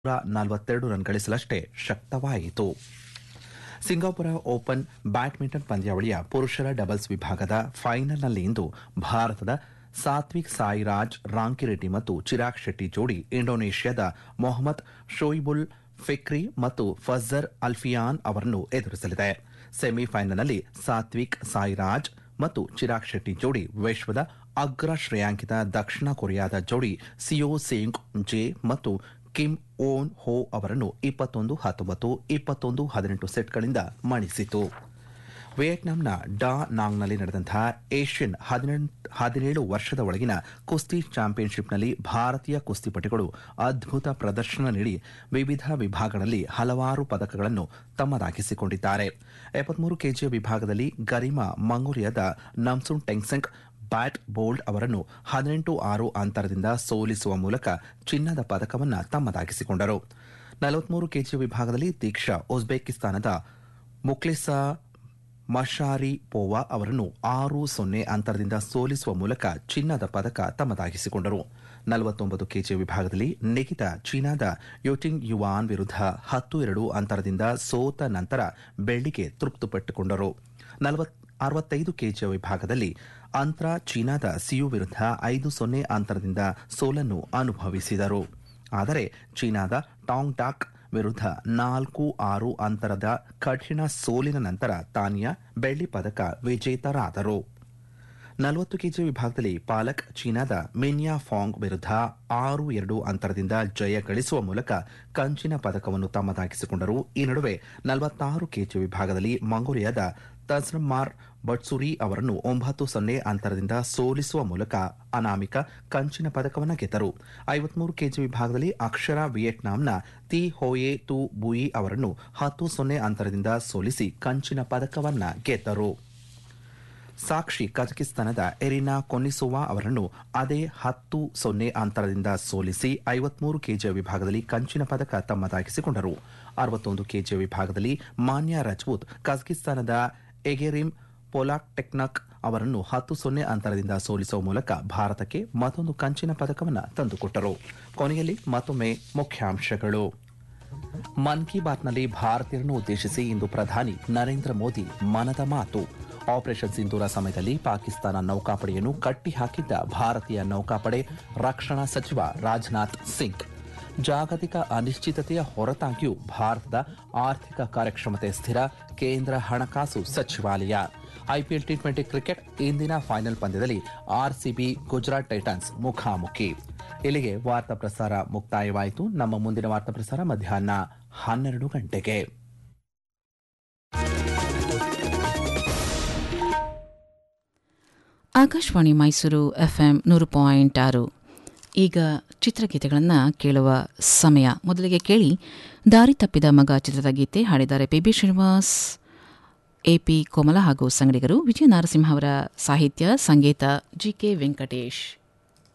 ನಲವತ್ತೆರಡು ರನ್ ಗಳಿಸಲಷ್ಟೇ ಶಕ್ತವಾಯಿತು ಸಿಂಗಾಪುರ ಓಪನ್ ಬ್ಯಾಡ್ಮಿಂಟನ್ ಪಂದ್ಯಾವಳಿಯ ಪುರುಷರ ಡಬಲ್ಸ್ ವಿಭಾಗದ ಫೈನಲ್ನಲ್ಲಿ ಇಂದು ಭಾರತದ ಸಾತ್ವಿಕ್ ಸಾಯಿರಾಜ್ ರಾಂಕಿರೆಡ್ಡಿ ಮತ್ತು ಚಿರಾಗ್ ಶೆಟ್ಟಿ ಜೋಡಿ ಇಂಡೋನೇಷ್ಯಾದ ಮೊಹಮ್ಮದ್ ಶೋಯಿಬುಲ್ ಫಿಕ್ರಿ ಮತ್ತು ಫಜರ್ ಅಲ್ಫಿಯಾನ್ ಅವರನ್ನು ಎದುರಿಸಲಿದೆ ಸೆಮಿಫೈನಲ್ನಲ್ಲಿ ಸಾತ್ವಿಕ್ ಸಾಯಿರಾಜ್ ಮತ್ತು ಚಿರಾಗ್ ಶೆಟ್ಟಿ ಜೋಡಿ ವಿಶ್ವದ ಅಗ್ರ ಶ್ರೇಯಾಂಕಿತ ದಕ್ಷಿಣ ಕೊರಿಯಾದ ಜೋಡಿ ಸಿಯೋ ಸೇಂಗ್ ಜೆ ಮತ್ತು ಕಿಮ್ ಓನ್ ಹೋ ಅವರನ್ನು ಇಪ್ಪತ್ತೊಂದು ಹತ್ತೊಂಬತ್ತು ಇಪ್ಪತ್ತೊಂದು ಹದಿನೆಂಟು ಸೆಟ್ಗಳಿಂದ ಮಣಿಸಿತು ವಿಯೆಟ್ನಾಂನ ಡಾ ನಾಂಗ್ನಲ್ಲಿ ನಡೆದಂತಹ ಏಷ್ಯನ್ ಹದಿನೇಳು ವರ್ಷದ ಒಳಗಿನ ಕುಸ್ತಿ ಚಾಂಪಿಯನ್ಶಿಪ್ನಲ್ಲಿ ಭಾರತೀಯ ಕುಸ್ತಿಪಟುಗಳು ಅದ್ಭುತ ಪ್ರದರ್ಶನ ನೀಡಿ ವಿವಿಧ ವಿಭಾಗಗಳಲ್ಲಿ ಹಲವಾರು ಪದಕಗಳನ್ನು ತಮ್ಮದಾಗಿಸಿಕೊಂಡಿದ್ದಾರೆ ಎಪ್ಪತ್ಮೂರು ಕೆಜಿಯ ವಿಭಾಗದಲ್ಲಿ ಗರಿಮಾ ಮಂಗೋಲಿಯಾದ ನಮ್ಸುನ್ ಟೆಂಗ್ಸೆಂಗ್ ಬ್ಯಾಟ್ ಬೋಲ್ಡ್ ಅವರನ್ನು ಹದಿನೆಂಟು ಆರು ಅಂತರದಿಂದ ಸೋಲಿಸುವ ಮೂಲಕ ಚಿನ್ನದ ಪದಕವನ್ನು ತಮ್ಮದಾಗಿಸಿಕೊಂಡರು ನಲವತ್ಮೂರು ಕೆಜಿ ವಿಭಾಗದಲ್ಲಿ ದೀಕ್ಷಾ ಉಜ್ಬೇಕಿಸ್ತಾನದ ಮುಕ್ಲಿಸಾ ಮಶಾರಿ ಪೋವಾ ಅವರನ್ನು ಆರು ಸೊನ್ನೆ ಅಂತರದಿಂದ ಸೋಲಿಸುವ ಮೂಲಕ ಚಿನ್ನದ ಪದಕ ತಮ್ಮದಾಗಿಸಿಕೊಂಡರು ನಲವತ್ತೊಂಬತ್ತು ಕೆಜಿ ವಿಭಾಗದಲ್ಲಿ ನಿಖಿತ ಚೀನಾದ ಯೋಟಿಂಗ್ ಯುವಾನ್ ವಿರುದ್ಧ ಹತ್ತು ಎರಡು ಅಂತರದಿಂದ ಸೋತ ನಂತರ ಬೆಳ್ಳಿಗೆ ತೃಪ್ತಿಪಟ್ಟುಕೊಂಡರು ಅರವತ್ತೈದು ಕೆಜಿಯ ವಿಭಾಗದಲ್ಲಿ ಅಂತರ ಚೀನಾದ ಸಿಯು ವಿರುದ್ಧ ಐದು ಸೊನ್ನೆ ಅಂತರದಿಂದ ಸೋಲನ್ನು ಅನುಭವಿಸಿದರು ಆದರೆ ಚೀನಾದ ಟಾಂಗ್ ಟಾಕ್ ವಿರುದ್ಧ ನಾಲ್ಕು ಆರು ಅಂತರದ ಕಠಿಣ ಸೋಲಿನ ನಂತರ ತಾನಿಯಾ ಬೆಳ್ಳಿ ಪದಕ ವಿಜೇತರಾದರು ನಲವತ್ತು ಕೆಜಿ ವಿಭಾಗದಲ್ಲಿ ಪಾಲಕ್ ಚೀನಾದ ಮಿನ್ಯಾ ಫಾಂಗ್ ವಿರುದ್ಧ ಆರು ಎರಡು ಅಂತರದಿಂದ ಜಯ ಗಳಿಸುವ ಮೂಲಕ ಕಂಚಿನ ಪದಕವನ್ನು ತಮ್ಮದಾಗಿಸಿಕೊಂಡರು ಈ ನಡುವೆ ನಲವತ್ತಾರು ಕೆಜಿ ವಿಭಾಗದಲ್ಲಿ ಮಂಗೋಲಿಯಾದ ತಜ್ರಮಾರ್ ಬಟ್ಸುರಿ ಅವರನ್ನು ಒಂಬತ್ತು ಸೊನ್ನೆ ಅಂತರದಿಂದ ಸೋಲಿಸುವ ಮೂಲಕ ಅನಾಮಿಕ ಕಂಚಿನ ಪದಕವನ್ನು ಗೆದ್ದರು ಐವತ್ಮೂರು ಕೆಜಿ ವಿಭಾಗದಲ್ಲಿ ಅಕ್ಷರ ವಿಯೆಟ್ನಾಂನ ತಿ ಹೋಯೆ ತು ಬುಯಿ ಅವರನ್ನು ಹತ್ತು ಸೊನ್ನೆ ಅಂತರದಿಂದ ಸೋಲಿಸಿ ಕಂಚಿನ ಪದಕವನ್ನು ಗೆದ್ದರು ಸಾಕ್ಷಿ ಕಜಕಿಸ್ತಾನದ ಎರಿನಾ ಕೊನಿಸೋವಾ ಅವರನ್ನು ಅದೇ ಹತ್ತು ಸೊನ್ನೆ ಅಂತರದಿಂದ ಸೋಲಿಸಿ ಐವತ್ಮೂರು ಕೆಜಿಯ ವಿಭಾಗದಲ್ಲಿ ಕಂಚಿನ ಪದಕ ತಮ್ಮದಾಗಿಸಿಕೊಂಡರು ಅರವತ್ತೊಂದು ಕೆಜಿಯ ವಿಭಾಗದಲ್ಲಿ ಮಾನ್ಯ ರಜಪೂತ್ ಕಜಕಿಸ್ತಾನದ ಎಗೆರಿಮ್ ಪೊಲಾಕ್ಟೆಕ್ನಕ್ ಅವರನ್ನು ಹತ್ತು ಸೊನ್ನೆ ಅಂತರದಿಂದ ಸೋಲಿಸುವ ಮೂಲಕ ಭಾರತಕ್ಕೆ ಮತ್ತೊಂದು ಕಂಚಿನ ಪದಕವನ್ನು ತಂದುಕೊಟ್ಟರು ಕೊನೆಯಲ್ಲಿ ಮತ್ತೊಮ್ಮೆ ಮುಖ್ಯಾಂಶಗಳು ಮನ್ ಕಿ ಬಾತ್ನಲ್ಲಿ ಭಾರತೀಯರನ್ನು ಉದ್ದೇಶಿಸಿ ಇಂದು ಪ್ರಧಾನಿ ನರೇಂದ್ರ ಮೋದಿ ಮನದ ಮಾತು ಆಪರೇಷನ್ ಸಿಂಧೂರ ಸಮಯದಲ್ಲಿ ಪಾಕಿಸ್ತಾನ ನೌಕಾಪಡೆಯನ್ನು ಕಟ್ಟಿಹಾಕಿದ್ದ ಭಾರತೀಯ ನೌಕಾಪಡೆ ರಕ್ಷಣಾ ಸಚಿವ ರಾಜನಾಥ್ ಸಿಂಗ್ ಜಾಗತಿಕ ಅನಿಶ್ಚಿತತೆಯ ಹೊರತಾಗಿಯೂ ಭಾರತದ ಆರ್ಥಿಕ ಕಾರ್ಯಕ್ಷಮತೆ ಸ್ಥಿರ ಕೇಂದ್ರ ಹಣಕಾಸು ಸಚಿವಾಲಯ ಐಪಿಎಲ್ ಟಿ ಟ್ವೆಂಟಿ ಕ್ರಿಕೆಟ್ ಇಂದಿನ ಫೈನಲ್ ಪಂದ್ಯದಲ್ಲಿ ಆರ್ಸಿಬಿ ಗುಜರಾತ್ ಟೈಟನ್ಸ್ ಮುಖಾಮುಖಿ ಇಲ್ಲಿಗೆ ವಾರ್ತಾ ಪ್ರಸಾರ ಮುಕ್ತಾಯವಾಯಿತು ನಮ್ಮ ಮುಂದಿನ ವಾರ್ತಾ ಪ್ರಸಾರ ಮಧ್ಯಾಹ್ನ ಹನ್ನೆರಡು ಗಂಟೆಗೆ ಆಕಾಶವಾಣಿ ಮೈಸೂರು ಎಫ್ಎಂ ನೂರು ಪಾಯಿಂಟ್ ಆರು ಈಗ ಚಿತ್ರಗೀತೆಗಳನ್ನು ಕೇಳುವ ಸಮಯ ಮೊದಲಿಗೆ ಕೇಳಿ ದಾರಿ ತಪ್ಪಿದ ಮಗ ಚಿತ್ರದ ಗೀತೆ ಹಾಡಿದ್ದಾರೆ P B Srinivas AP Komala ಹಾಗೂ ಸಂಗಡಿಗರು ವಿಜಯ ನರಸಿಂಹ ಅವರ ಸಾಹಿತ್ಯ ಸಂಗೀತ ಜಿ ಕೆ ವೆಂಕಟೇಶ್